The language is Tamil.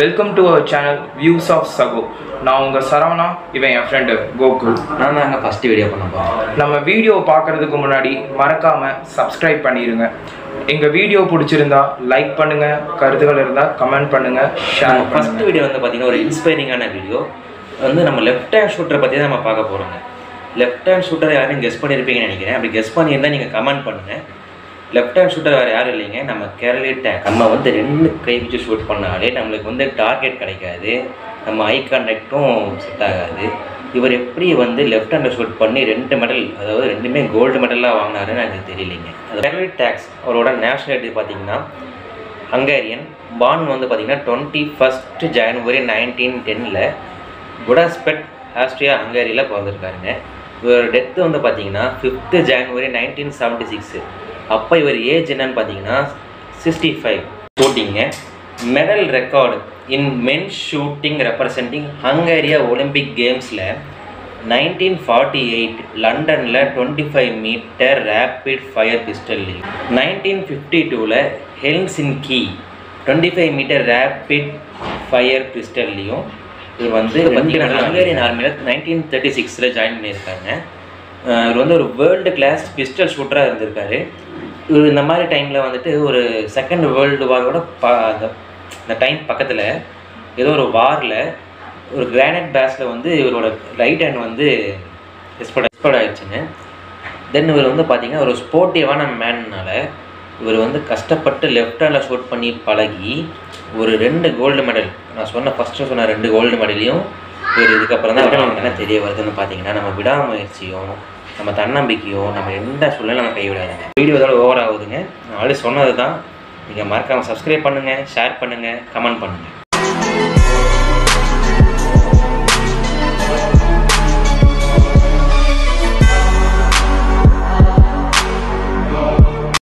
welcome to our channel views of சகோ நான் உங்கள் சரவணா இவன் என் ஃப்ரெண்டு கோகுல் நான் தாங்க ஃபஸ்ட்டு வீடியோ பண்ண போகிறோம் நம்ம வீடியோ பார்க்கறதுக்கு முன்னாடி மறக்காம சப்ஸ்கிரைப் பண்ணிடுங்க எங்கள் வீடியோ பிடிச்சிருந்தா லைக் பண்ணுங்க கருத்துக்கள் இருந்தால் கமெண்ட் பண்ணுங்க ஷேர் நம்ம ஃபஸ்ட் பண்ணுங்க வீடியோ வந்து பார்த்தீங்கன்னா ஒரு இன்ஸ்பைரிங்கான வீடியோ வந்து நம்ம லெஃப்ட் ஹேண்ட் ஷூட்டரை பற்றி தான் நம்ம பார்க்க போகிறோங்க லெஃப்ட் ஹேண்ட் ஷூட்டர் யாரும் கெஸ் பண்ணியிருப்பீங்கன்னு நினைக்கிறேன் அப்படி கெஸ் பண்ணியிருந்தா நீங்கள் கமெண்ட் பண்ணுங்கள் லெஃப்ட் ஹேண்ட் ஷூட்டர் வேறு யாரும் இல்லைங்க நம்ம கேரளே டேக் நம்ம வந்து ரெண்டு கை வச்சு ஷூட் பண்ணாலே நம்மளுக்கு வந்து டார்கெட் கிடைக்காது நம்ம ஐ கான்டாக்டும் செட் ஆகாது இவர் எப்படி வந்து லெஃப்ட் ஹேண்டில் ஷூட் பண்ணி ரெண்டு மெடல் அதாவது ரெண்டுமே கோல்டு மெடலாக வாங்கினாருன்னு எனக்கு தெரியலைங்க அது கேரளே டேக்ஸ் அவரோட நேஷனாலிட்டி பார்த்தீங்கன்னா ஹங்கேரியன் பான் வந்து பார்த்தீங்கன்னா டுவெண்ட்டி ஃபஸ்ட்டு ஜனவரி நைன்டீன் டென்னில் புடாஸ்பெட் ஆஸ்ட்ரியா ஹங்கேரியில் பிறந்திருக்காருங்க இவர் டெத்து வந்து பார்த்தீங்கன்னா fifth January nineteen seventy six அப்போ இவர் ஏஜ் என்னன்னு பார்த்தீங்கன்னா சிக்ஸ்டி ஃபைவ் போட்டிங்க medal record in men shooting representing Hungary Olympic கேம்ஸில் நைன்டீன் ஃபார்ட்டி எயிட் லண்டனில் twenty five metre rapid fire பிஸ்டல்லையும் நைன்டீன் ஃபிஃப்டி டூவில் Helsinki twenty five metre rapid fire பிஸ்டல்லையும் இவர் வந்து பார்த்தீங்கன்னா ஹங்கேரியன் ஆர்மியில் நைன்டீன் தேர்ட்டி சிக்ஸில் ஜாயின் பண்ணியிருக்காங்க அஹ் இவர் வந்து ஒரு வேர்ல்டு கிளாஸ் பிஸ்டல் ஷூட்டராக இருந்திருக்காரு இவர் இந்த மாதிரி டைமில் வந்துட்டு ஒரு செகண்ட் வேர்ல்டு வாரோட ப அந்த இந்த டைம் பக்கத்தில் ஏதோ ஒரு வாரில் ஒரு கிரானைட் பேஸில் வந்து இவரோட ரைட் ஹேண்ட் வந்து எக்ஸ்பர்ட் எக்ஸ்பர்ட் ஆயிடுச்சுங்க தென் இவர் வந்து பார்த்தீங்கன்னா ஒரு ஸ்போர்ட்டிவான மேன்னால இவர் வந்து கஷ்டப்பட்டு லெஃப்ட் ஹேண்டில் ஷூட் பண்ணி பழகி ஒரு ரெண்டு கோல்டு மெடல் நான் சொன்ன ஃபஸ்ட்டு சொன்ன ரெண்டு கோல்டு மெடலையும் இவர் இதுக்கப்புறம் தான் அவருக்கு என்ன தெரிய வருதுன்னு பார்த்தீங்கன்னா நம்ம விடாமுயற்சியும் நம்ம தன்னம்பிக்கையும் நம்ம எந்த சூழ்நிலை நம்ம கைவிடாதுங்க வீடியோ இதோட ஓவர் ஆகுதுங்க நான் ஆல்ரெடி சொன்னது தான் நீங்கள் மறக்காமல் சப்ஸ்கிரைப் பண்ணுங்கள் ஷேர் பண்ணுங்கள் கமெண்ட் பண்ணுங்கள்